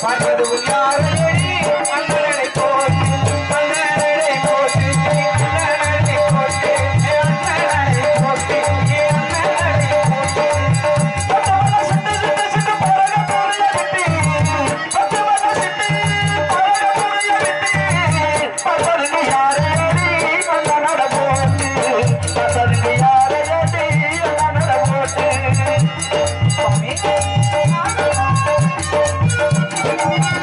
பார்த்தது யாரையடி அண்ணனை போட்டு அண்ணனை போட்டு அண்ணனை போட்டு அண்ணனை போட்டு அண்ணனை போட்டு பத்தவன சிட்டு சிட்டு சிட்டு பரக புரிய விட்டு பத்தவன சிட்டு பரக புரிய விட்டு பத்தது யாரையடி அண்ணனோட போட்டு பத்தது யாரையடி அண்ணனோட போட்டு சுவாமி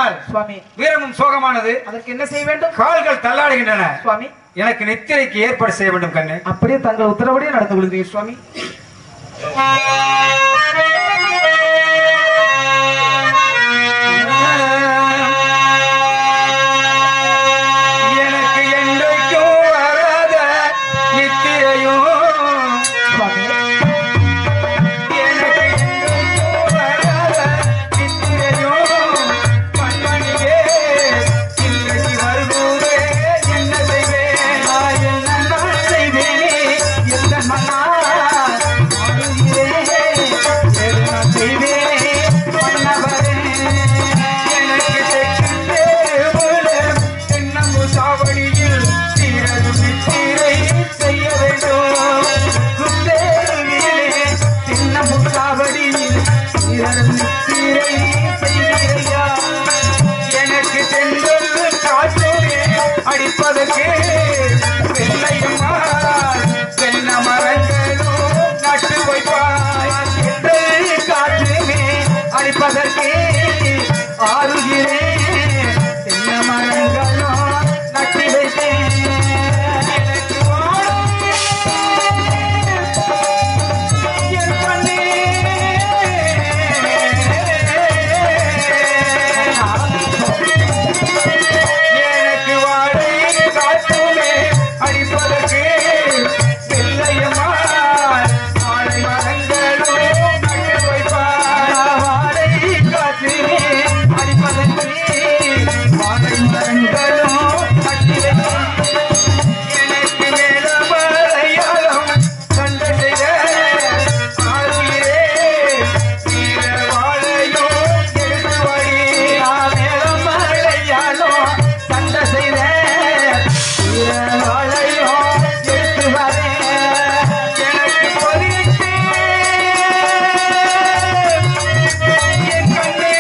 ஆனால் சுவாமி வீரமும் சோகமானது அதற்கு என்ன செய்ய வேண்டும் கால்கள் தள்ளாடுகின்றன சுவாமி எனக்கு நித்திரைக்கு ஏற்பாடு செய்ய வேண்டும் கண்ணு அப்படியே தங்கள் உத்தரவுடைய நடந்து கொள்கிறீர்கள் சுவாமி எனக்கு என்றைக்கும் வராத நித்திரையும் சுவாமி எனக்கு என்றைக்கும் வராத நித்திரையும் கண்மணியே இன்றைக்கு வருகுதே என்ன செய்வேன் நான் என்ன நான் செய்வேனே எந்த மன்னா எது நான் செய்வேனே மன்னவரே எனக்கு தெற்கில் தென்னம்பு சாவடியில் தீரது நித்திரை செய்ய வேண்டும் குத்தேருவிலே தென்னம்பு சாவடியில் தீரது நித்திரை செய்கிறையா எனக்கு தென்றல் காற்றே அடிப்பதற்கு வெள்ளையம்மா தென்ன மரங்களோ நட்டு வைப்பாய் தென்றல் காற்றுமே அடிப்பதற்கு ஆறுகிறேன் தென்ன மரங்களோ நட்டு வைத்தேன் எனக்கு வாழும் என் கண்ணே எனக்கு வாழை காற்றுமே அடிப்பதற்கு வெள்ளையம்மா வாழை மரங்களோ நட்டு வைப்பார் வாழை காற்றுமே அடிப்பதற்கு வாழை மரங்களோ நட்டு வைப்பார் எனக்கு மேல மலையாளம் கண்ட செய்த ஆளுயிரே வீர வாழையோ எடுத்து வழி மேல மலையாளம் கண்ட செய்த வீர வாழையோ எடுத்து வரே எனக்கு பதினெட்டு என் கண்ணே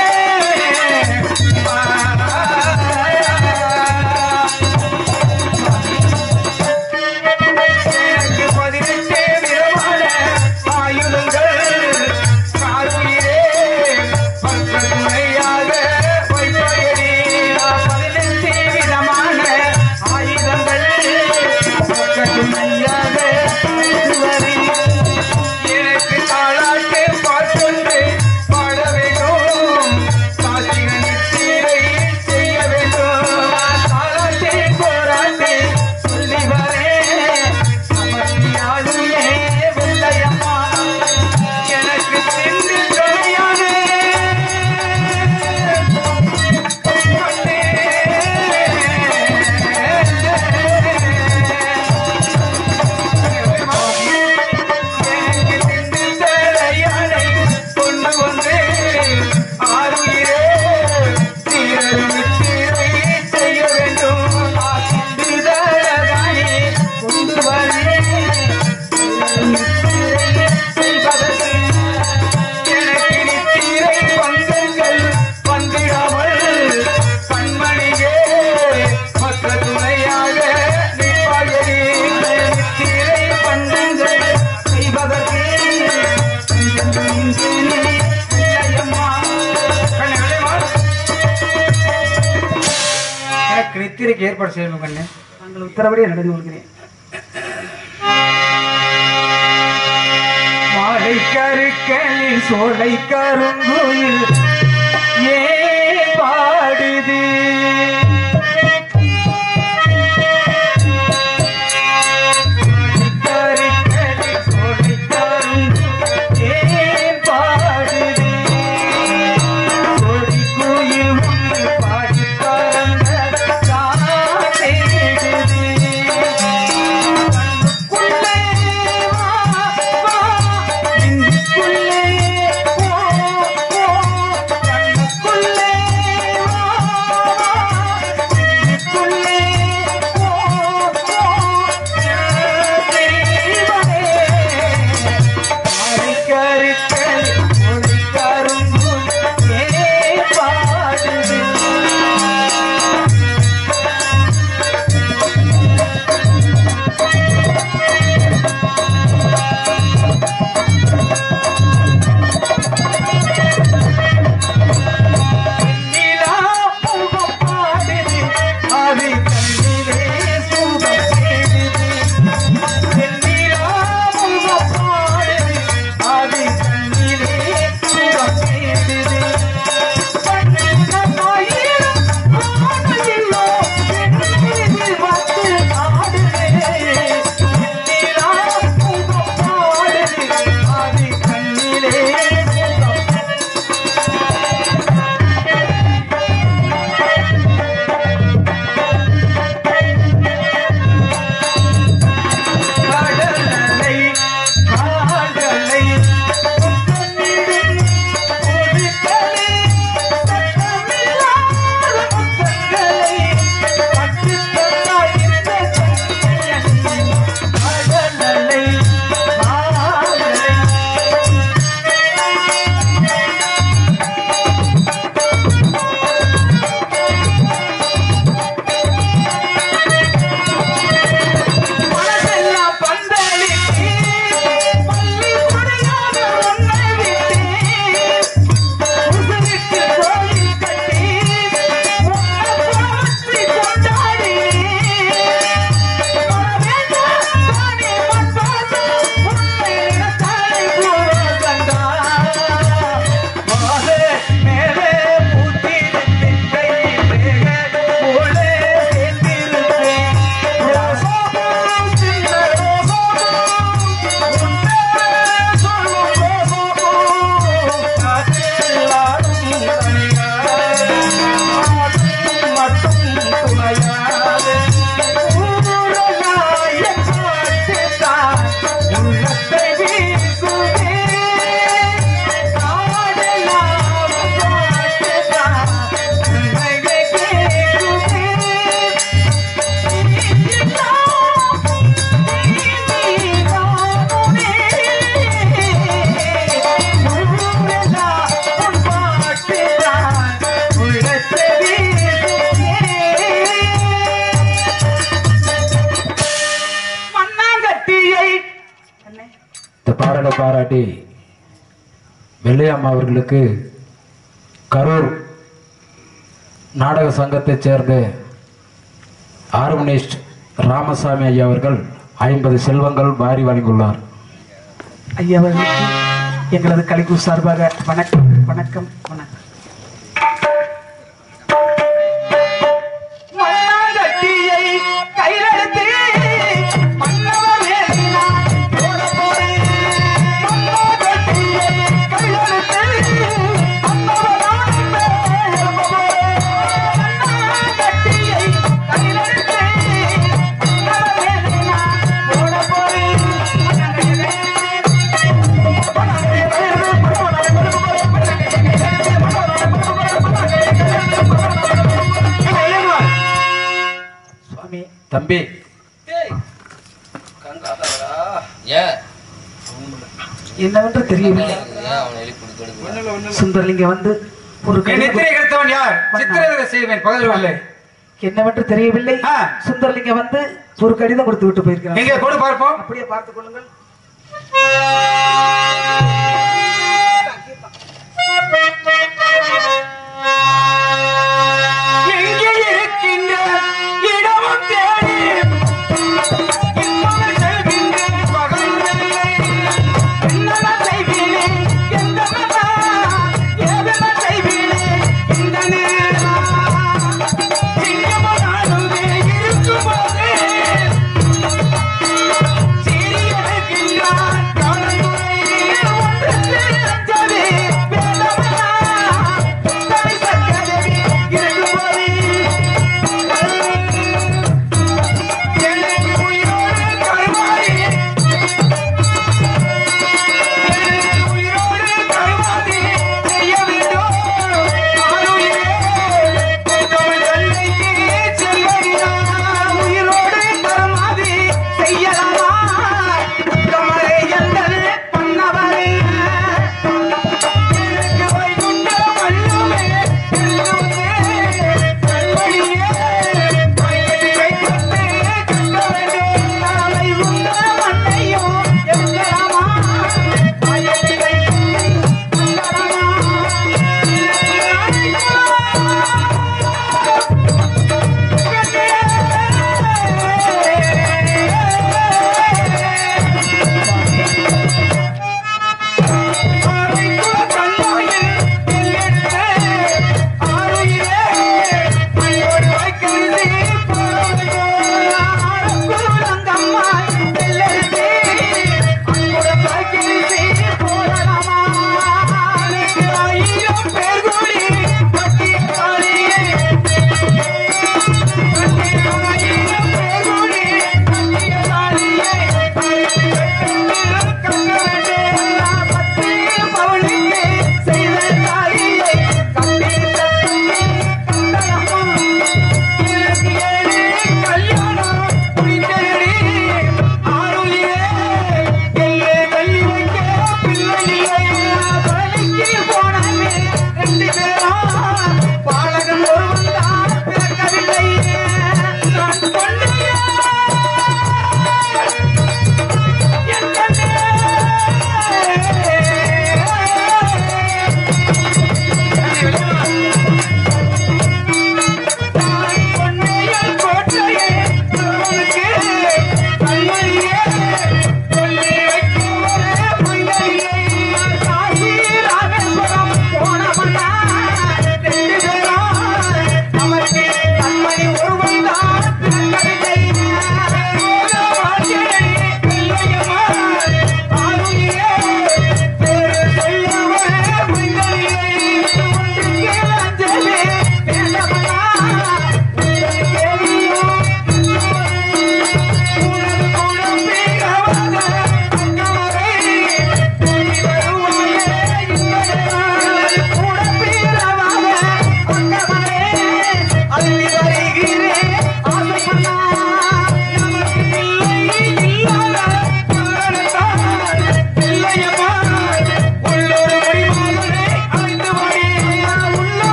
எனக்கு பதினெட்டு விதமான ஆயுதங்கள் காருயிரே பக்க துணையாக வைப்பயடி பதினெட்டு விதமான ஆயுதங்கள் பக்க துணையாக வைத்துவரே. எனக்கு தாளாட்டு பாட்டொன்று பாட வேண்டும் காத்திர நித்திரை செய்ய வேண்டும் தாளாட்டு போராட்டு சொல்லி வரேன் அமர்த்தியாளுமே வெள்ளையம்மா எனக்கு சென்று துணையானே கொண்டு வந்து ஆறுயிரே தீரமித்திரை செய்ய வேண்டும் ஆசிந்தழகானே கொண்டு வரேன் செய்வதற்கு எனக்கு நித்திரை பந்தங்கள் வந்திடாமல் கண்மணியே மற்ற துணையாக நிற்பாயடி நித்திரை பந்தங்கள் செய்வதற்கு எனக்கு நித்திரைக்கு ஏற்பாடு செய்யணும் கண்ணு தங்கள் உத்தரவுடைய நடந்து கொள்கிறேன் மாலை கருக்களில் சோலை கருங்குயில் ஏன் பாடுது கருக்களில் சோலை கருங்குயில் ஏன் பாடுது சோலை குயில் உன்னை பாடி பறந்த காத்தேடுது உள்ளே வா வா நெஞ்சுக்குள்ளே ஓ ஓ பாராட்டி வெள்ளையம்மா அவர்களுக்கு கரூர் நாடக சங்கத்தைச் சேர்ந்த ஆர்கனைஸ்ட் ராமசாமி ஐயா அவர்கள் ஐம்பது செல்வங்கள் வாரி வழங்கியுள்ளார் ஐயா அவர்களுக்கு எங்களது கலைக்குழு சார்பாக வணக்கம் வணக்கம் வணக்கம் மண்ணாங்கட்டியை கையிலெடுத்து மன்னவர் மேலே நான் போட போறேன். மண்ணாங்கட்டியை கையிலெடுத்து மன்னவர் நாடு மேல போறேன். மண்ணாங்கட்டியை கையிலெடுத்து மன்னவர் மேலே நான் போட போறேன். சுவாமி தம்பி ஏன் என்னவென்று தெரியவில்லை ஏன் அவனை எழுப்பி கொடுக்கறது சுந்தரலிங்க வந்து ஒரு என் கடிதம் நெத்திரை கெடுத்தவன் யார் சித்திரவதை செய்வேன் பகல் வரல என்னவென்று தெரியவில்லை ஆ. சுந்தரலிங்க வந்து ஒரு கடிதம் கொடுத்து விட்டு போயிருக்கிறார் எங்க கொடு பார்ப்போம் அப்படியே பார்த்துக் கொள்ளுங்கள் எங்கே இருக்கின்ற இடமும் தேடி இன்னொரு செல்கின்ற பகல் வெள்ளை. என்னடா செய்வீனே, எந்தனடா, ஏதன செய்வீனே, இந்த நேரம். சிங்கமும் நானுமே இருக்கும்போது சீரியடுக்கின்றான் கவனத்துறை ஒன்றுக்கு அஞ்சவே வேதமனா தனி சக்கரவி இருக்கும்போது எனக்கு உயிரோடு கருமாறி எனக்கு உயிரோடு கருமாறி செய்ய வேண்டும் ஆளுயிரே தமிழ் வெள்ளைக்கு செல்வதினால் உயிரோடு கருமாறி செய்யலாமா கமலை எந்தது பண்ணவரே எனக்கு வைகுண்ட வள்ளுவே செல்லுமே கண்மணியே கையடி வைத்து கட்ட வேண்டும் நாளை உண்ட மண்ணையும் எங்களாமா கையடி வைத்து போராடமா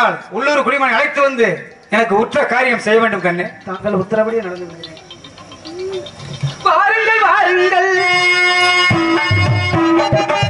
அதனால் உள்ளூர் குடிமகனை அழைத்து வந்து எனக்கு உற்ற காரியம் செய்ய வேண்டும் கண்ணே தாங்கள் உத்தரபடியே நடந்து கொள்கிறேன். வாருங்கள் வாருங்கள்